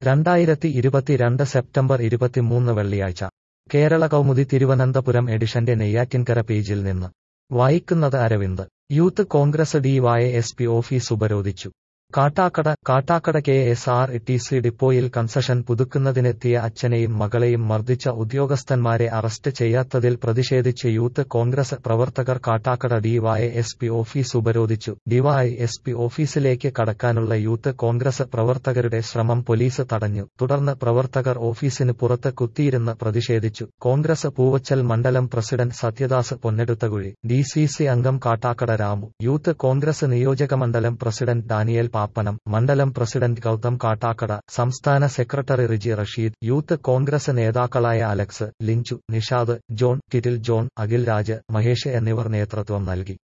രണ്ടായിരത്തി ഇരുപത്തിരണ്ട് സെപ്റ്റംബർ ഇരുപത്തിമൂന്ന് വെള്ളിയാഴ്ച കേരള കൗമുദി തിരുവനന്തപുരം എഡിഷന്റെ നെയ്യാറ്റിൻകര പേജിൽ നിന്ന് വായിക്കുന്നത് Aravind youth Congress DY S P office ഉപരോധിച്ചു Kattakada Kattakada K S R T C ഡിപ്പോയിൽ കൺസഷൻ പുതുക്കുന്നതിനെത്തിയ അച്ഛനെയും മകളെയും മർദ്ദിച്ച ഉദ്യോഗസ്ഥന്മാരെ അറസ്റ്റ് ചെയ്യാത്തതിൽ പ്രതിഷേധിച്ച് യൂത്ത് കോൺഗ്രസ് പ്രവർത്തകർ Kattakada DY S P office ഉപരോധിച്ചു ഡിവൈ എസ് പി ഓഫീസിലേക്ക് കടക്കാനുള്ള യൂത്ത് കോൺഗ്രസ് പ്രവർത്തകരുടെ ശ്രമം പോലീസ് തടഞ്ഞു തുടർന്ന് പ്രവർത്തകർ ഓഫീസിന് പുറത്ത് കുത്തിയിരുന്ന് പ്രതിഷേധിച്ചു കോൺഗ്രസ് പൂവച്ചൽ മണ്ഡലം president Sathyadas Ponneduthakuzhi D C C അംഗം കാട്ടാക്കട രാമു യൂത്ത് കോൺഗ്രസ് നിയോജകമണ്ഡലം പ്രസിഡന്റ് ഡാനിയൽ പാപ്പനം മണ്ഡലം പ്രസിഡന്റ് ഗൗതം കാട്ടാക്കട സംസ്ഥാന സെക്രട്ടറി റിജി റഷീദ് യൂത്ത് കോൺഗ്രസ് നേതാക്കളായ അലക്സ് ലിഞ്ചു നിഷാദ് ജോൺ കിറ്റിൽ ജോൺ അഖിൽ രാജ് മഹേഷ് എന്നിവർ നേതൃത്വം നൽകി